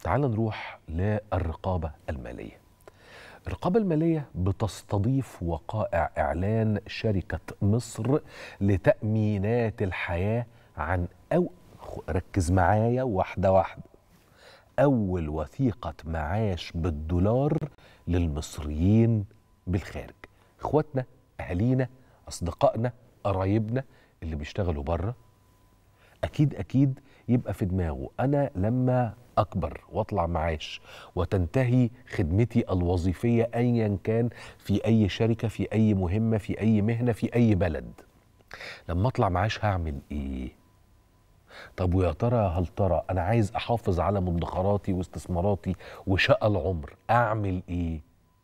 تعال نروح للرقابة المالية الرقابة المالية بتستضيف وقائع إعلان شركة مصر لتأمينات الحياة عن أو ركز معايا واحدة واحدة أول وثيقة معاش بالدولار للمصريين بالخارج إخواتنا أهالينا أصدقائنا قرايبنا اللي بيشتغلوا بره أكيد أكيد يبقى في دماغه أنا لما أكبر وأطلع معاش وتنتهي خدمتي الوظيفية أيا كان في أي شركة في أي مهمة في أي مهنة في أي بلد لما أطلع معاش هعمل إيه؟ طب ويا ترى هل ترى أنا عايز أحافظ على مدخراتي واستثماراتي وشقى العمر أعمل إيه؟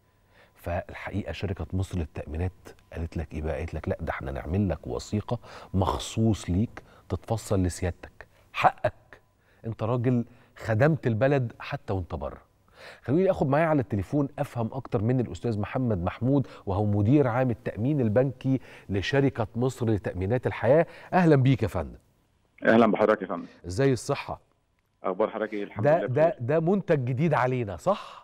فالحقيقه شركه مصر للتامينات قالت لك ايه بقى قالت لك لا ده احنا نعمل لك وثيقه مخصوص ليك تتفصل لسيادتك حقك انت راجل خدمت البلد حتى وانت بره خلوني اخد معايا على التليفون افهم اكتر من الاستاذ محمد محمود وهو مدير عام التامين البنكي لشركه مصر لتامينات الحياه اهلا بيك يا فندم اهلا بحضرتك يا فندم ازاي الصحه اخبار حضرتك ايه الحمد ده لله ده بخير. ده منتج جديد علينا صح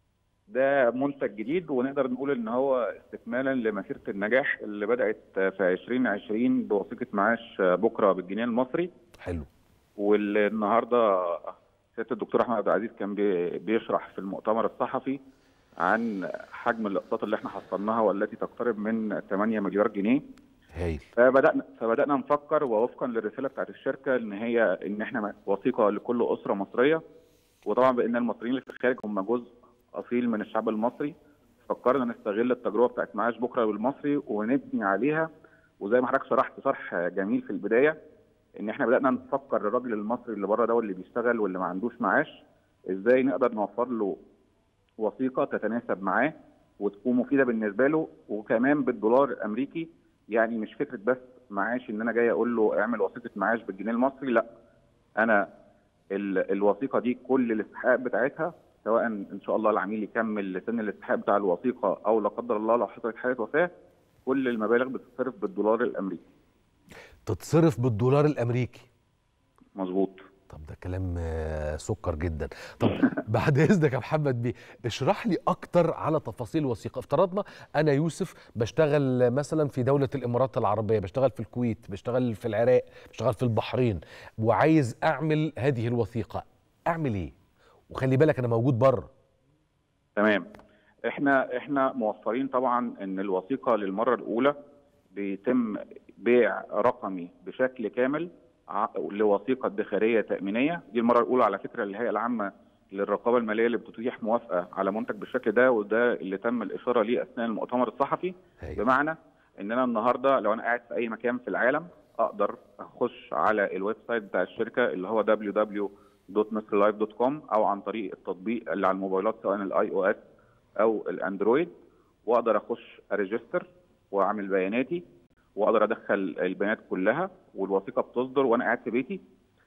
ده منتج جديد ونقدر نقول ان هو استكمالا لمسيره النجاح اللي بدات في 2020 بوثيقه معاش بكره بالجنيه المصري حلو واللي النهارده سياده الدكتور احمد عبد العزيز كان بي- بيشرح في المؤتمر الصحفي عن حجم الاقساط اللي احنا حصلناها والتي تقترب من 8 مليار جنيه هايل فبدانا فبدانا نفكر ووفقا للرساله بتاعت الشركه ان هي ان احنا وثيقه لكل اسره مصريه وطبعا بان المصريين اللي في الخارج هم جزء اصيل من الشعب المصري فكرنا نستغل التجربه بتاعت معاش بكره بالمصري ونبني عليها وزي ما حضرتك شرحت شرح جميل في البدايه ان احنا بدانا نفكر الراجل المصري اللي بره ده واللي بيشتغل واللي ما عندوش معاش ازاي نقدر نوفر له وثيقه تتناسب معاه وتكون مفيده بالنسبه له وكمان بالدولار الامريكي يعني مش فكره بس معاش ان انا جاي اقول له اعمل وثيقه معاش بالجنيه المصري لا انا ال- الوثيقه دي كل الاستحقاق بتاعتها سواء ان شاء الله العميل يكمل لسن الاستحقاق بتاع الوثيقه او لا قدر الله لو حصلت حاله وفاه كل المبالغ بتتصرف بالدولار الامريكي تتصرف بالدولار الامريكي مظبوط طب ده كلام آه، سكر جدا طب بعد اذنك يا محمد بيه اشرح لي اكتر على تفاصيل الوثيقه افترضنا انا يوسف بشتغل مثلا في دوله الامارات العربيه بشتغل في الكويت بشتغل في العراق بشتغل في البحرين وعايز اعمل هذه الوثيقه اعمل ايه وخلي بالك انا موجود بره تمام احنا احنا موفرين طبعا ان الوثيقه للمره الاولى بيتم بيع رقمي بشكل كامل ع- لوثيقه ادخاريه تامينيه دي المره الاولى على فكره الهيئه العامه للرقابه الماليه اللي بتتيح موافقه على منتج بالشكل ده وده اللي تم الاشاره ليه اثناء المؤتمر الصحفي هاي. بمعنى ان انا النهارده لو انا قاعد في اي مكان في العالم اقدر اخش على الويب سايت بتاع الشركه اللي هو www.mrlife.com او عن طريق التطبيق اللي على الموبايلات سواء الاي او اس او الاندرويد واقدر اخش اريجستر واعمل بياناتي واقدر ادخل البيانات كلها والوثيقه بتصدر وانا قاعد في بيتي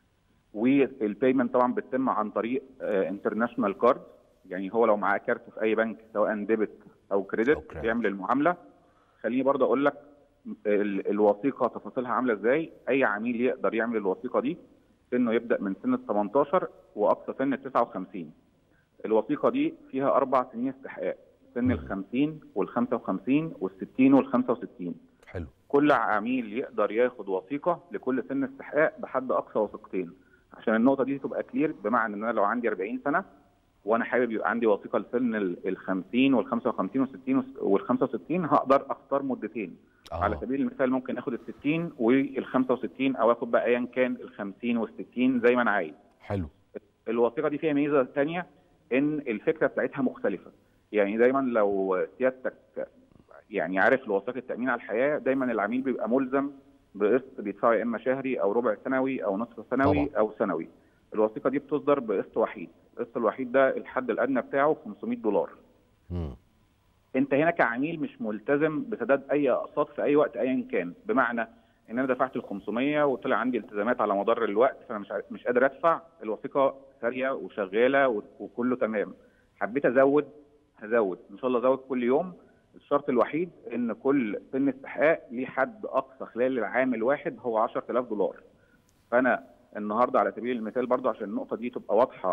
والبيمنت طبعا بتتم عن طريق انترناشونال كارد يعني هو لو معاه كارت في اي بنك سواء ديبت او أو كريدت credit. بيعمل المعامله خليني برضه اقول لك ال- الوثيقه تفاصيلها عامله ازاي اي عميل يقدر يعمل الوثيقه دي سنه يبدا من سن ال 18 واقصى سن ال 59 الوثيقه دي فيها اربع سنين استحقاق سن ال 50 وال 55 وال 60 وال 65 حلو كل عميل يقدر ياخد وثيقه لكل سن استحقاق بحد اقصى وثيقتين عشان النقطه دي تبقى كلير بمعنى ان انا لو عندي 40 سنه وانا حابب يبقى عندي وثيقه لسن ال 50 وال 55 وال 60 وال 65 هقدر اختار مدتين آه. على سبيل المثال ممكن اخد ال 60 وال 65 او اخد بقى ايا كان ال 50 وال 60 زي ما انا عايز حلو الوثيقه دي فيها ميزه ثانيه ان الفكره بتاعتها مختلفه يعني دايما لو سيادتك يعني عارف الوثيقه التامين على الحياه دايما العميل بيبقى ملزم بقسط بيدفعه يا اما شهري او ربع سنوي او نصف سنوي طبعا. او سنوي الوثيقه دي بتصدر بقسط وحيد القسط الوحيد ده الحد الادنى بتاعه 500 دولار مم. انت هنا كعميل مش ملتزم بسداد اي اقساط في اي وقت ايا كان بمعنى ان انا دفعت ال 500 وطلع عندي التزامات على مدار الوقت فانا مش ع- مش قادر ادفع الوثيقه ساريه وشغاله و- وكله تمام حبيت ازود هزود ان شاء الله ازود كل يوم الشرط الوحيد ان كل سن استحقاق ليه حد اقصى خلال العام الواحد هو 10000 دولار فانا النهارده على سبيل المثال برضو عشان النقطه دي تبقى واضحه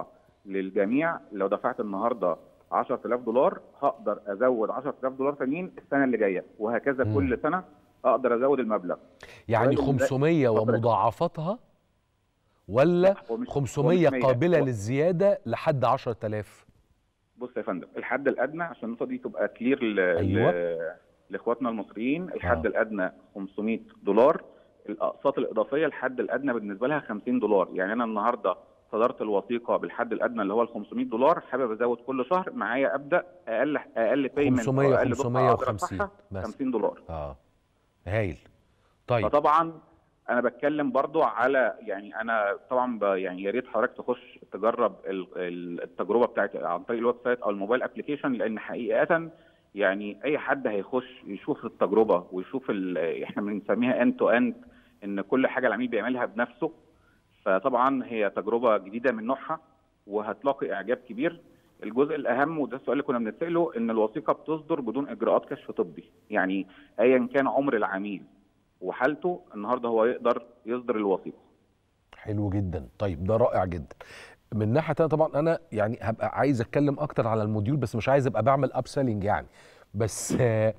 للجميع لو دفعت النهارده 10000 دولار هقدر ازود 10000 دولار تانيين السنه اللي جايه وهكذا مم. كل سنه اقدر ازود المبلغ يعني ولكن ده- 500 اتفضل. ومضاعفتها ولا هو مش 500 قابلة هو- للزيادة لحد 10000 بص يا فندم الحد الادنى عشان النقطه دي تبقى كلير ل... أيوة. ل... لاخواتنا المصريين الحد آه. الادنى 500 دولار الاقساط الاضافيه الحد الادنى بالنسبه لها 50 دولار يعني انا النهارده صدرت الوثيقه بالحد الادنى اللي هو ال 500 دولار حابب ازود كل شهر معايا ابدا اقل اقل بيمنت 500 اقل دفعة أقدر 550 أدفعها مثلا 50 دولار اه هايل طيب فطبعا انا بتكلم برضو على يعني انا طبعا ب يعني يا ريت حضرتك تخش تجرب ال- ال- التجربه بتاعت عن طريق الويب سايت او الموبايل ابلكيشن لان حقيقه يعني اي حد هيخش يشوف التجربه ويشوف ال- احنا بنسميها اند تو اند ان كل حاجه العميل بيعملها بنفسه فطبعا هي تجربه جديده من نوعها وهتلاقي اعجاب كبير الجزء الاهم وده السؤال اللي كنا بنساله ان الوثيقه بتصدر بدون اجراءات كشف طبي يعني ايا كان عمر العميل وحالته النهارده هو يقدر يصدر الوثيقه حلو جدا طيب ده رائع جدا من ناحيه تانية طبعا انا يعني هبقى عايز اتكلم اكتر على الموديول بس مش عايز ابقى بعمل اب سيلينج يعني بس آه،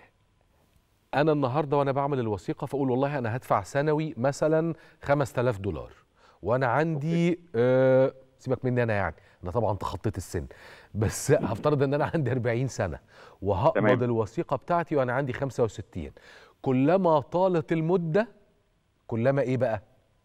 انا النهارده وانا بعمل الوثيقه فاقول والله انا هدفع سنوي مثلا 5000 دولار وانا عندي آه سيبك مني انا يعني انا طبعا تخطيت السن بس هفترض ان انا عندي 40 سنه وهقبض تمام. الوثيقه بتاعتي وانا عندي 65 كلما طالت المده كلما ايه بقى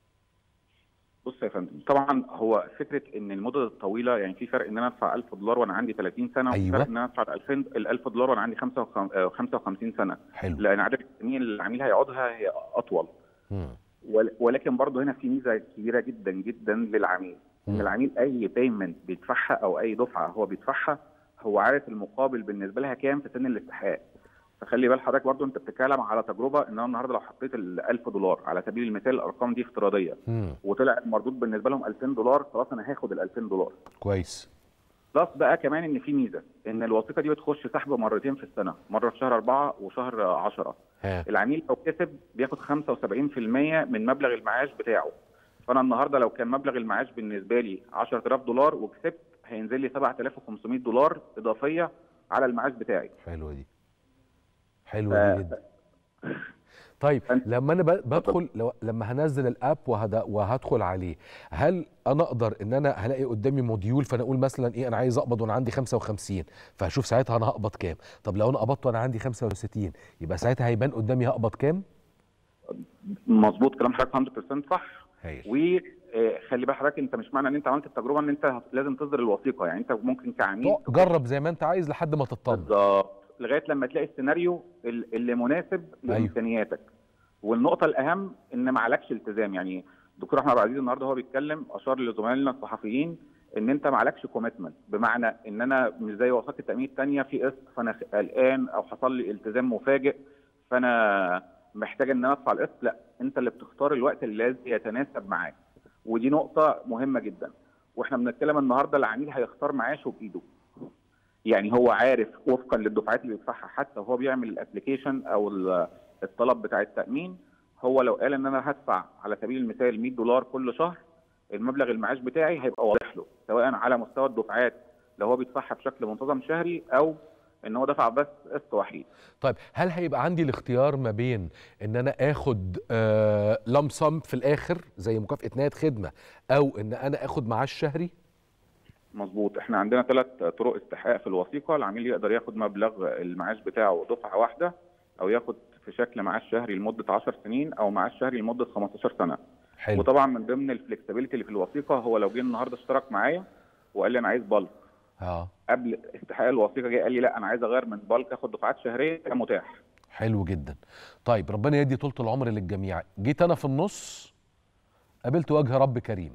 بص يا فندم طبعا هو فكره ان المدد الطويله يعني في فرق ان انا ادفع 1000 دولار وانا عندي 30 سنه وفي أيوة. فرق ان انا ادفع 2000 ال 1000 دولار وانا عندي 55 سنه حلو لان عدد السنين اللي العميل هيقعدها هي اطول مم. ول- ولكن برضه هنا في ميزه كبيره جدا جدا للعميل ان مم. العميل اي بيمنت بيدفعها او اي دفعه هو بيدفعها هو عارف المقابل بالنسبه لها كام في سن الاستحقاق فخلي بال حضرتك برضه انت بتتكلم على تجربه ان انا النهارده لو حطيت ال 1000 دولار على سبيل المثال الارقام دي افتراضيه مم. وطلع المردود بالنسبه لهم 2000 دولار خلاص انا هاخد ال 2000 دولار كويس بلس بقى كمان ان في ميزه ان الوثيقه دي بتخش سحب مرتين في السنه مره في شهر أربعة وشهر 10 ها العميل لو كسب بياخد 75% من مبلغ المعاش بتاعه فانا النهارده لو كان مبلغ المعاش بالنسبه لي 10000 دولار وكسبت هينزل لي 7500 دولار اضافيه على المعاش بتاعي حلوه دي حلوه دي ف- جدا طيب أنت- لما انا ب- بدخل لو لما هنزل الاب وهد- وهدخل عليه هل انا اقدر ان انا هلاقي قدامي موديول فانا اقول مثلا ايه انا عايز اقبض وانا عندي 55 فهشوف ساعتها انا هقبض كام طب لو انا قبضت وانا عندي 65 يبقى ساعتها هيبان قدامي هقبض كام مظبوط كلام حضرتك 100% صح هايل وخلي بال حضرتك انت مش معنى ان انت عملت التجربه ان انت هت- لازم تصدر الوثيقه يعني انت ممكن كعميل طب جرب زي ما انت عايز لحد ما تطمن بالظبط لغايه لما تلاقي السيناريو ال- اللي مناسب أيوه. لامكانياتك والنقطه الاهم ان ما عليكش التزام يعني دكتور احمد عبد العزيز النهارده هو بيتكلم اشار لزملائنا الصحفيين ان انت ما عليكش كوميتمنت بمعنى ان انا مش زي وثائق التامين الثانيه في قسط فانا خ- قلقان او حصل لي التزام مفاجئ فانا محتاج ان انا ادفع القسط لا انت اللي بتختار الوقت الذي يتناسب معاك ودي نقطه مهمه جدا واحنا بنتكلم النهارده العميل هيختار معاشه بايده يعني هو عارف وفقا للدفعات اللي بيدفعها حتى وهو بيعمل الابلكيشن او ال- الطلب بتاع التامين هو لو قال ان انا هدفع على سبيل المثال 100 دولار كل شهر المبلغ المعاش بتاعي هيبقى واضح له سواء على مستوى الدفعات لو هو بيدفعها بشكل منتظم شهري او ان هو دفع بس قسط وحيد طيب هل هيبقى عندي الاختيار ما بين ان انا اخد آه لمسم في الاخر زي مكافاه نهايه خدمه او ان انا اخد معاش شهري مظبوط احنا عندنا ثلاث طرق استحقاق في الوثيقه العميل يقدر ياخد مبلغ المعاش بتاعه دفعه واحده او ياخد في شكل معاش شهري لمده 10 سنين او معاش شهري لمده 15 سنه حلو وطبعا من ضمن الفلكسبيليتي اللي في الوثيقه هو لو جه النهارده اشترك معايا وقال لي انا عايز بالك اه قبل استحقاق الوثيقه جه قال لي لا انا عايز اغير من بالك اخد دفعات شهريه ده متاح حلو جدا طيب ربنا يدي طولة العمر للجميع جيت انا في النص قابلت وجه رب كريم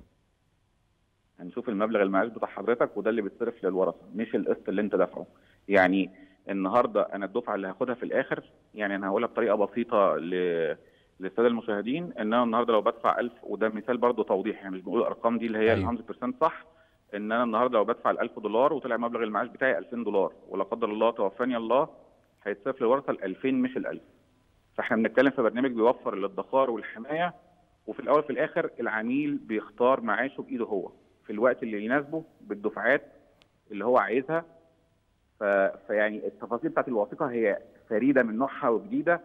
هنشوف المبلغ المعاش بتاع حضرتك وده اللي بيتصرف للورثه مش القسط اللي انت دافعه يعني النهارده انا الدفعه اللي هاخدها في الاخر يعني انا هقولها بطريقه بسيطه ل... للساده المشاهدين ان انا النهارده لو بدفع 1000 وده مثال برضه توضيح يعني مش بنقول الارقام دي اللي هي أيوة. ال 100% صح ان انا النهارده لو بدفع ال 1000 دولار وطلع مبلغ المعاش بتاعي 2000 دولار ولا قدر الله توفاني الله هيتصرف للورثه ال 2000 مش ال 1000 فاحنا بنتكلم في برنامج بيوفر الادخار والحمايه وفي الاول وفي الاخر العميل بيختار معاشه بايده هو في الوقت اللي يناسبه بالدفعات اللي هو عايزها ف... فيعني التفاصيل بتاعت الوثيقه هي فريده من نوعها وجديده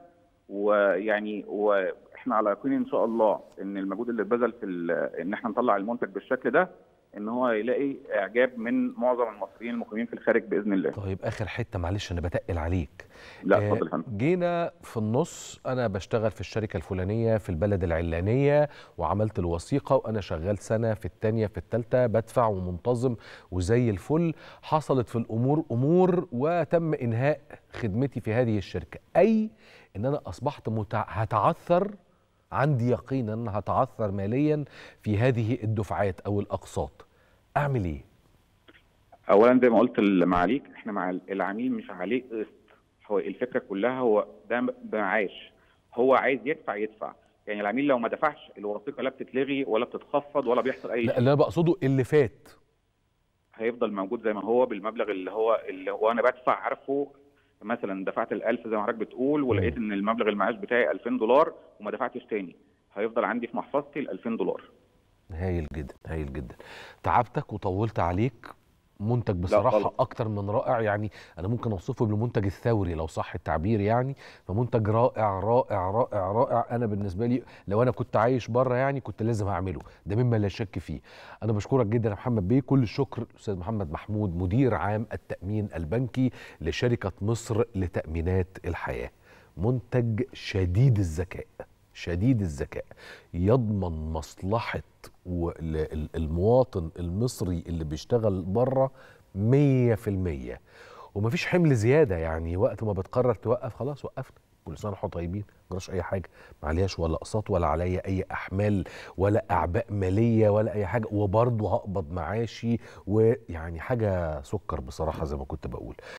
ويعني واحنا على يقين ان شاء الله ان المجهود اللي اتبذل في ال... ان احنا نطلع المنتج بالشكل ده ان هو يلاقي اعجاب من معظم المصريين المقيمين في الخارج باذن الله. طيب اخر حته معلش انا بتقل عليك لا آه، اتفضل يا فندم. جينا في النص انا بشتغل في الشركه الفلانيه في البلد العلانيه وعملت الوثيقه وانا شغال سنه في الثانيه في الثالثه بدفع ومنتظم وزي الفل حصلت في الامور امور وتم انهاء خدمتي في هذه الشركه اي ان انا اصبحت متع... هتعثر عندي يقين ان أنا هتعثر ماليا في هذه الدفعات او الاقساط اعمل ايه اولا زي ما قلت لمعاليك احنا مع العميل مش عليه قسط هو الفكره كلها هو ده بمعاش هو عايز يدفع يدفع يعني العميل لو ما دفعش الوثيقه لا بتتلغي ولا بتتخفض ولا بيحصل اي لا شيء اللي انا بقصده اللي فات هيفضل موجود زي ما هو بالمبلغ اللي هو اللي هو انا بدفع عارفه مثلا دفعت ال 1000 زي ما حضرتك بتقول ولقيت ان المبلغ المعاش بتاعي 2000 دولار وما دفعتش تاني هيفضل عندي في محفظتي ال 2000 دولار هايل جدا هايل جدا تعبتك وطولت عليك منتج بصراحة خالص. أكتر من رائع يعني أنا ممكن أوصفه بالمنتج الثوري لو صح التعبير يعني فمنتج رائع رائع رائع رائع أنا بالنسبة لي لو أنا كنت عايش بره يعني كنت لازم هعمله ده مما لا شك فيه أنا بشكرك جدا يا محمد بيه كل الشكر أستاذ محمد محمود مدير عام التأمين البنكي لشركة مصر لتأمينات الحياة منتج شديد الذكاء شديد الذكاء يضمن مصلحة و- ال- ال- المواطن المصري اللي بيشتغل بره مية في المية ومفيش حمل زيادة يعني وقت ما بتقرر توقف خلاص وقفنا كل سنة وانتم طيبين مجراش أي حاجة معلياش ولا أقساط ولا عليا أي أحمال ولا أعباء مالية ولا أي حاجة وبرضه هقبض معاشي ويعني حاجة سكر بصراحة زي ما كنت بقول